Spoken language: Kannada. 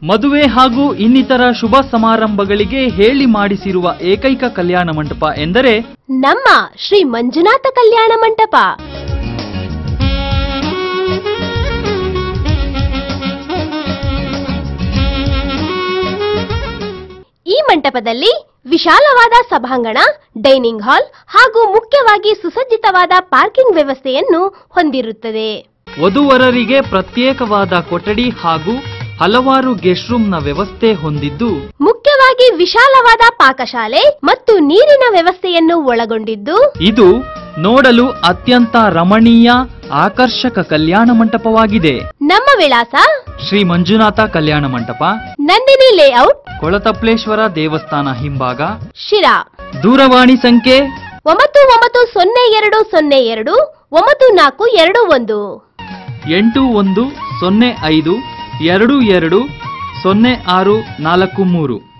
ಮದುವೆ ಹಾಗೂ ಇನ್ನಿತರ ಶುಭ ಸಮಾರಂಭಗಳಿಗೆ ಹೇಳಿ ಮಾಡಿಸಿರುವ ಏಕೈಕ ಕಲ್ಯಾಣ ಮಂಟಪ ಎಂದರೆ ನಮ್ಮ ಶ್ರೀ ಮಂಜುನಾಥ ಕಲ್ಯಾಣ ಮಂಟಪ ಈ ಮಂಟಪದಲ್ಲಿ ವಿಶಾಲವಾದ ಸಭಾಂಗಣ ಡೈನಿಂಗ್ ಹಾಲ್ ಹಾಗೂ ಮುಖ್ಯವಾಗಿ ಸುಸಜ್ಜಿತವಾದ ಪಾರ್ಕಿಂಗ್ ವ್ಯವಸ್ಥೆಯನ್ನು ಹೊಂದಿರುತ್ತದೆ ವಧುವರರಿಗೆ ಪ್ರತ್ಯೇಕವಾದ ಕೊಠಡಿ ಹಾಗೂ ಹಲವಾರು ಗೆಸ್ಟ್ ರೂಮ್ನ ವ್ಯವಸ್ಥೆ ಹೊಂದಿದ್ದು ಮುಖ್ಯವಾಗಿ ವಿಶಾಲವಾದ ಪಾಕಶಾಲೆ ಮತ್ತು ನೀರಿನ ವ್ಯವಸ್ಥೆಯನ್ನು ಒಳಗೊಂಡಿದ್ದು ಇದು ನೋಡಲು ಅತ್ಯಂತ ರಮಣೀಯ ಆಕರ್ಷಕ ಕಲ್ಯಾಣ ಮಂಟಪವಾಗಿದೆ ನಮ್ಮ ವಿಳಾಸ ಶ್ರೀ ಮಂಜುನಾಥ ಕಲ್ಯಾಣ ಮಂಟಪ ನಂದಿನಿ ಲೇಔಟ್ ಕೊಳತಪ್ಲೇಶ್ವರ ದೇವಸ್ಥಾನ ಹಿಂಭಾಗ ಶಿರಾ ದೂರವಾಣಿ ಸಂಖ್ಯೆ ಒಂಬತ್ತು ಒಂಬತ್ತು ಸೊನ್ನೆ ಎರಡು ಸೊನ್ನೆ ಎರಡು ಒಂಬತ್ತು ನಾಲ್ಕು ಎರಡು ಒಂದು ಎಂಟು ಒಂದು ಸೊನ್ನೆ ಐದು ಎರಡು ಎರಡು ಸೊನ್ನೆ ಆರು ನಾಲ್ಕು ಮೂರು